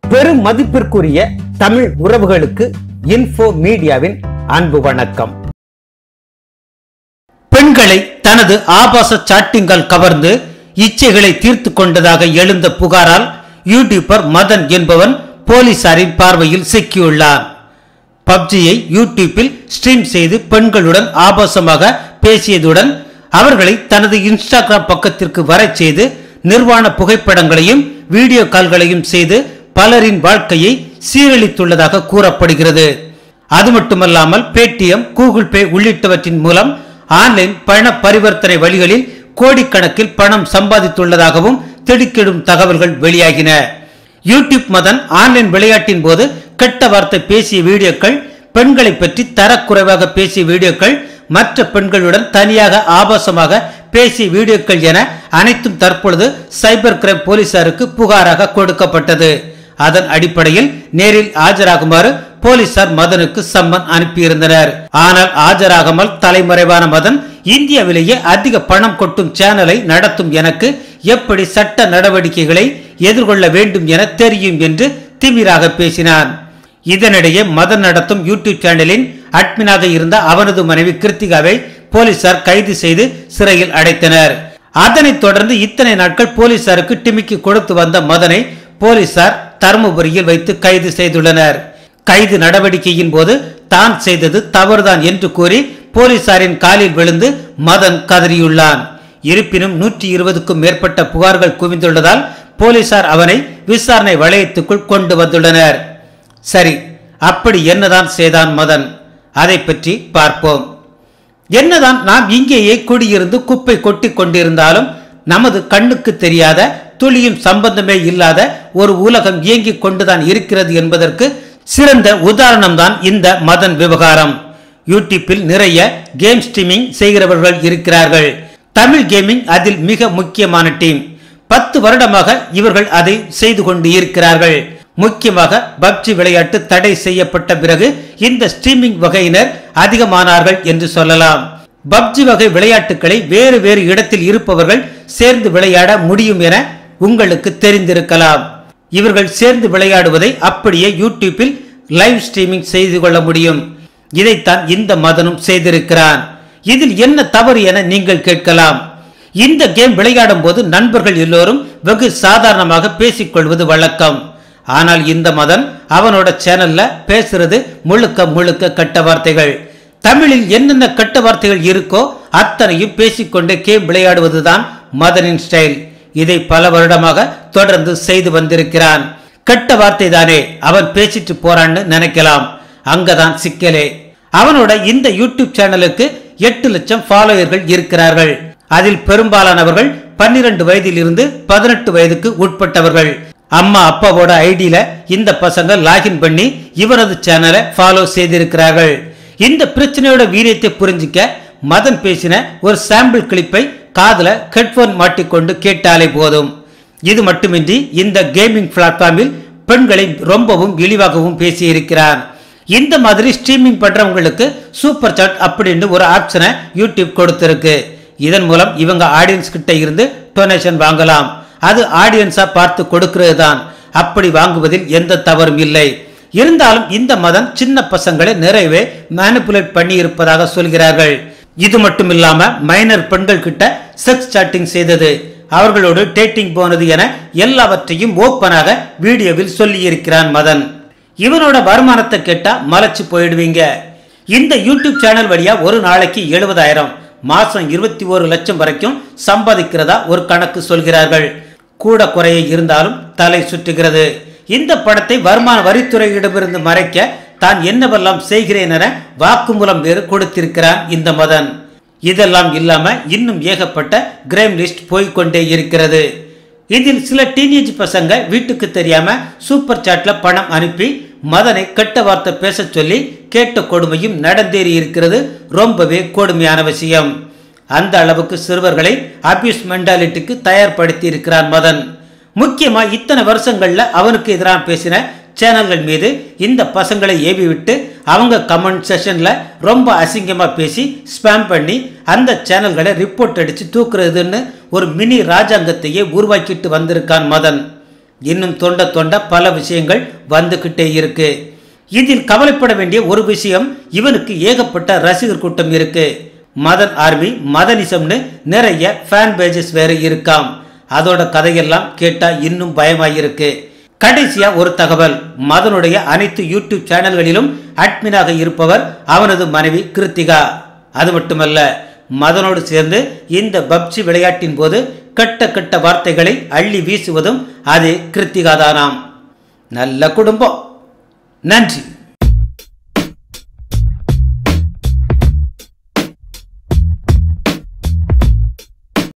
பெரும் மதிப்பிற்குரிய தமிழ் உறவுகளுக்கு இன்ஃபோ மீடியாவின் அன்பு வணக்கம் பெண்களை தனது ஆபாச சாட்டிங்கள் கவர்ந்து இச்சைகளை தீர்த்து கொண்டதாக எழுந்த புகாரால் யூடியூபர் மதன் என்பவன் போலீசாரின் பார்வையில் சிக்கியுள்ளார் பப்ஜியை யூடியூப்பில் ஸ்ட்ரீம் செய்து பெண்களுடன் ஆபாசமாக பேசியதுடன் அவர்களை தனது இன்ஸ்டாகிராம் பக்கத்திற்கு வரச் செய்து நிர்வாண புகைப்படங்களையும் வீடியோ கால்களையும் செய்து பலரின் வாழ்க்கையை சீரழித்துள்ளதாக கூறப்படுகிறது அது மட்டுமல்லாமல் பேடிஎம் கூகுள் பே உள்ளிட்டவற்றின் மூலம் ஆன்லைன் பண பரிவர்த்தனை வழிகளில் கோடிக்கணக்கில் பணம் சம்பாதித்துள்ளதாகவும் திடுக்கிடும் தகவல்கள் வெளியாகின யூடியூப் மதன் ஆன்லைன் விளையாட்டின் போது கெட்ட வார்த்தை பேசிய வீடியோக்கள் பெண்களை பற்றி தரக்குறைவாக பேசிய வீடியோக்கள் மற்ற பெண்களுடன் தனியாக ஆபாசமாக பேசிய வீடியோக்கள் என அனைத்தும் தற்பொழுது சைபர் கிரைம் போலீசாருக்கு புகாராக கொடுக்கப்பட்டது அதன் அடிப்படையில் நேரில் ஆஜராகுமாறு போலீசார் மதனுக்கு சம்மன் அனுப்பியிருந்தனர் ஆனால் ஆஜராகாமல் தலைமறைவான மதன் இந்தியாவிலேயே அதிக பணம் கொட்டும் சேனலை நடத்தும் எனக்கு எப்படி சட்ட நடவடிக்கைகளை எதிர்கொள்ள வேண்டும் என தெரியும் என்று திமிராக பேசினான் இதனிடையே மதன் நடத்தும் யூடியூப் சேனலின் அட்மினாக இருந்த அவனது மனைவி கிருத்திகாவை போலீசார் கைது செய்து சிறையில் அடைத்தனர் அதனைத் தொடர்ந்து இத்தனை நாட்கள் போலீசாருக்கு டிமிக்கி கொடுத்து வந்த மதனை போலீசார் தருமபுரியில் வைத்து கைது செய்துள்ளனர் கைது நடவடிக்கையின் போது தான் செய்தது தவறுதான் என்று கூறி போலீசாரின் காலில் விழுந்து மதன் கதறியுள்ளான் இருப்பினும் நூற்றி இருபதுக்கும் மேற்பட்ட புகார்கள் குவிந்துள்ளதால் போலீசார் அவனை விசாரணை வளையத்துக்குள் கொண்டு வந்துள்ளனர் சரி அப்படி என்னதான் செய்தான் மதன் அதை பற்றி பார்ப்போம் என்னதான் நாம் இங்கேயே குடியிருந்து குப்பை கொட்டி கொண்டிருந்தாலும் நமது கண்ணுக்கு தெரியாத துளியும் சம்பந்தமே இல்லாத ஒரு உலகம் இயங்கிக் கொண்டுதான் இருக்கிறது என்பதற்கு சிறந்த உதாரணம்தான் இந்த மதன் விவகாரம் யூடியூப்பில் நிறைய கேம் ஸ்ட்ரீமிங் செய்கிறவர்கள் இருக்கிறார்கள் தமிழ் கேமிங் அதில் மிக முக்கியமான டீம் பத்து வருடமாக இவர்கள் அதை செய்து கொண்டு இருக்கிறார்கள் முக்கியமாக பப்ஜி விளையாட்டு தடை செய்யப்பட்ட பிறகு இந்த ஸ்ட்ரீமிங் வகையினர் அதிகமானார்கள் என்று சொல்லலாம் பப்ஜி வகை விளையாட்டுகளை வேறு வேறு இடத்தில் இருப்பவர்கள் சேர்ந்து விளையாட முடியும் என உங்களுக்கு தெரிந்திருக்கலாம் இவர்கள் சேர்ந்து விளையாடுவதை அப்படியே யூடியூப்பில் லைவ் ஸ்ட்ரீமிங் செய்து கொள்ள முடியும் இதைத்தான் இந்த மதனும் செய்திருக்கிறான் இதில் என்ன தவறு என நீங்கள் கேட்கலாம் இந்த கேம் விளையாடும் போது நண்பர்கள் எல்லோரும் வெகு சாதாரணமாக பேசிக்கொள்வது வழக்கம் ஆனால் இந்த மதன் அவனோட சேனல்ல பேசுறது முழுக்க முழுக்க கெட்ட வார்த்தைகள் தமிழில் என்னென்ன கெட்ட வார்த்தைகள் இருக்கோ அத்தனையும் பேசிக்கொண்டே கேம் விளையாடுவதுதான் மதனின் ஸ்டைல் இதை பல வருடமாக தொடர்ந்து செய்து வந்திருக்கிறான் கெட்ட வார்த்தை தானே அவன் பேசிட்டு போறான்னு நினைக்கலாம் அங்கதான் சிக்கலே அவனோட இந்த யூடியூப் சேனலுக்கு எட்டு லட்சம் ஃபாலோயர்கள் இருக்கிறார்கள் அதில் பெரும்பாலானவர்கள் பன்னிரண்டு வயதில் இருந்து பதினெட்டு வயதுக்கு உட்பட்டவர்கள் அம்மா அப்பாவோட ஐடியில இந்த பசங்க லாகின் பண்ணி இவரது சேனலை ஃபாலோ செய்திருக்கிறார்கள் இந்த பிரச்சனையோட வீரியத்தை புரிஞ்சிக்க மதன் பேசின ஒரு சாம்பிள் கிளிப்பை காதுல ஹெட்போன் மாட்டிக்கொண்டு கேட்டாலே போதும் இது மட்டுமின்றி இந்த கேமிங் பிளாட்ஃபார்மில் பெண்களை ரொம்பவும் இழிவாகவும் பேசியிருக்கிறார் இந்த மாதிரி ஸ்ட்ரீமிங் பண்றவங்களுக்கு சூப்பர் சாட் அப்படின்னு ஒரு ஆப்ஷனை யூடியூப் கொடுத்திருக்கு இதன் மூலம் இவங்க ஆடியன்ஸ் கிட்ட இருந்து டொனேஷன் வாங்கலாம் அது ஆடியன்ஸா பார்த்து கொடுக்கிறது தான் அப்படி வாங்குவதில் எந்த தவறும் இல்லை இருந்தாலும் இந்த மதம் சின்ன பசங்களை நிறையவே மேனிப்புலேட் பண்ணி இருப்பதாக சொல்கிறார்கள் இது மட்டும் இல்லாம மைனர் பெண்கள் கிட்ட செக்ஸ் சாட்டிங் செய்தது அவர்களோடு டேட்டிங் போனது என எல்லாவற்றையும் ஓப்பனாக வீடியோவில் சொல்லி இருக்கிறான் மதன் இவனோட வருமானத்தை கேட்டா மலைச்சு போயிடுவீங்க இந்த யூடியூப் சேனல் வழியா ஒரு நாளைக்கு எழுபதாயிரம் மாசம் இருபத்தி ஒரு லட்சம் வரைக்கும் சம்பாதிக்கிறதா ஒரு கணக்கு சொல்கிறார்கள் கூட குறைய இருந்தாலும் தலை சுற்றுகிறது இந்த படத்தை வருமான வரித்துறையிடமிருந்து மறைக்க தான் என்னவெல்லாம் செய்கிறேன் என வாக்குமூலம் வேறு கொடுத்திருக்கிறான் இந்த மதன் இதெல்லாம் இல்லாம இன்னும் ஏகப்பட்ட கிரைம் லிஸ்ட் போய்கொண்டே இருக்கிறது இதில் சில டீனேஜ் பசங்க வீட்டுக்கு தெரியாம சூப்பர் சாட்ல பணம் அனுப்பி மதனை கெட்ட வார்த்தை பேச சொல்லி கேட்ட கொடுமையும் நடந்தேறி இருக்கிறது ரொம்பவே கொடுமையான விஷயம் அந்த அளவுக்கு சிறுவர்களை அபியூஸ் மென்டாலிட்டிக்கு தயார்படுத்தி இருக்கிறான் மதன் முக்கியமா இத்தனை வருஷங்கள்ல அவனுக்கு எதிராக பேசின சேனல்கள் மீது இந்த பசங்களை ஏவி விட்டு அவங்க கமெண்ட் செஷன்ல ரொம்ப அசிங்கமா பேசி ஸ்பேம் பண்ணி அந்த சேனல்களை ரிப்போர்ட் அடிச்சு தூக்குறதுன்னு ஒரு மினி ராஜாங்கத்தையே உருவாக்கிட்டு வந்திருக்கான் மதன் இன்னும் தொண்ட தொண்ட பல விஷயங்கள் வந்துகிட்டே இருக்கு இதில் கவலைப்பட வேண்டிய ஒரு விஷயம் இவனுக்கு ஏகப்பட்ட ரசிகர் கூட்டம் இருக்கு மதன் ஆர்மி மதனிசம்னு நிறைய ஃபேன் பேஜஸ் வேற இருக்காம் அதோட கதையெல்லாம் கேட்டா இன்னும் பயமாயிருக்கு கடைசியா ஒரு தகவல் மதனுடைய அனைத்து யூடியூப் சேனல்களிலும் அட்மினாக இருப்பவர் அவனது மனைவி கிருத்திகா அது மட்டுமல்ல மதனோடு சேர்ந்து இந்த பப்ஜி விளையாட்டின் போது கட்ட கட்ட வார்த்தைகளை அள்ளி வீசுவதும் அதே கிருத்திகா தானாம் நல்ல குடும்பம் நன்றி